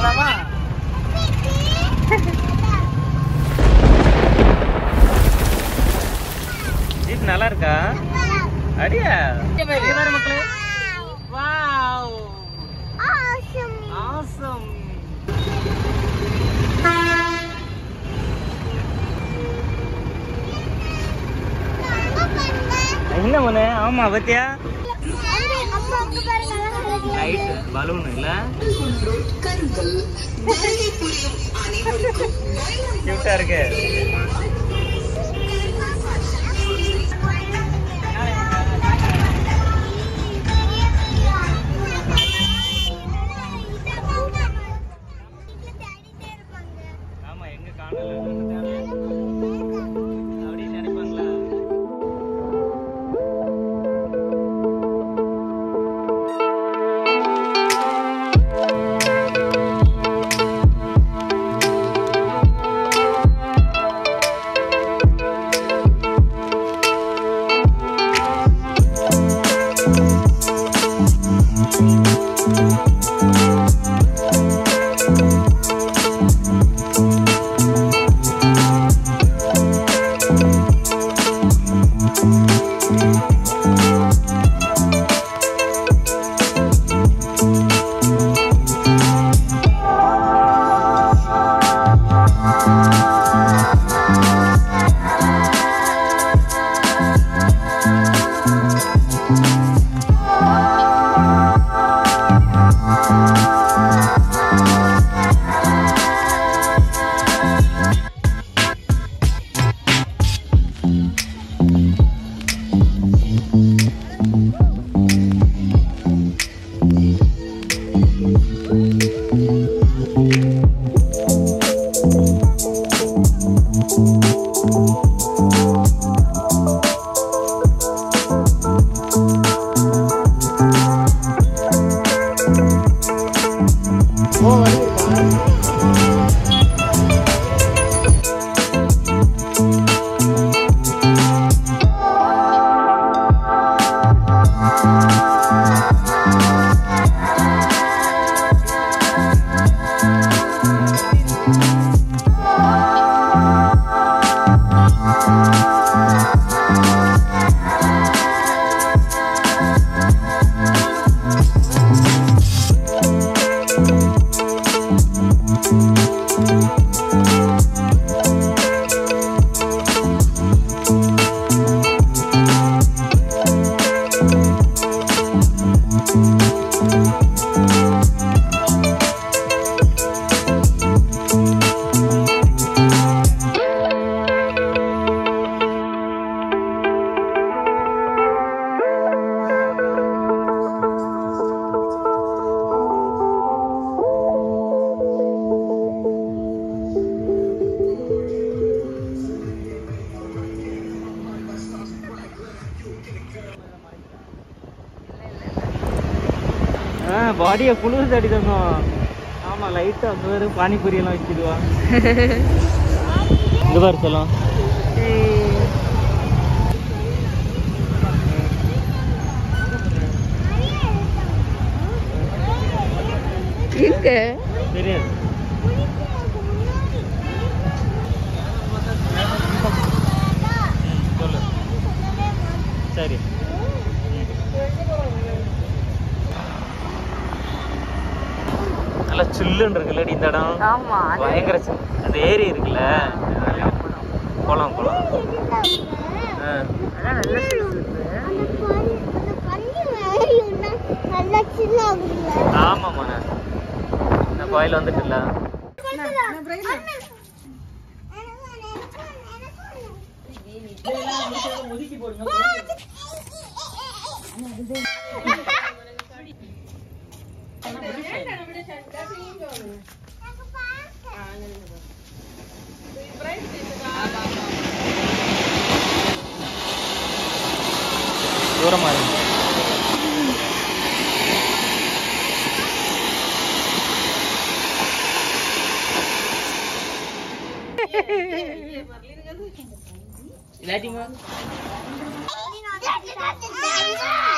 போலாமா ஜீப் நல்லா இருக்கா அடியா இங்க பாரு மக்களே வாவ் ஆசம் என்ன மனே ஆமா பத்தியா லைட் பலூன் இல்ல கியூட்டா இருக்கு ஆமா எங்க காணல அப்படின்னு நினைப்பாங்களா பாடியை குளிர் தடி தந்தோம் ஆமா லைட்டா அங்க வேற பானிபூரி எல்லாம் வச்சிடுவா இங்க பாரு செல்லம் எங்க தெரியாது ம், சொல்லு சரி நல்லா சில்லுன்னு இருக்குல்லடி இந்த இடம் ஆமா பயங்கர chill. அந்த ஏரி இருக்குல்ல குளம் குளம் ஆ. அதான் நல்ல space இருக்கு. ஆமாம்மா இந்த கோயில் வந்துட்டுல தூரமா இருக்கு இல்லாட்டிமா Daddy,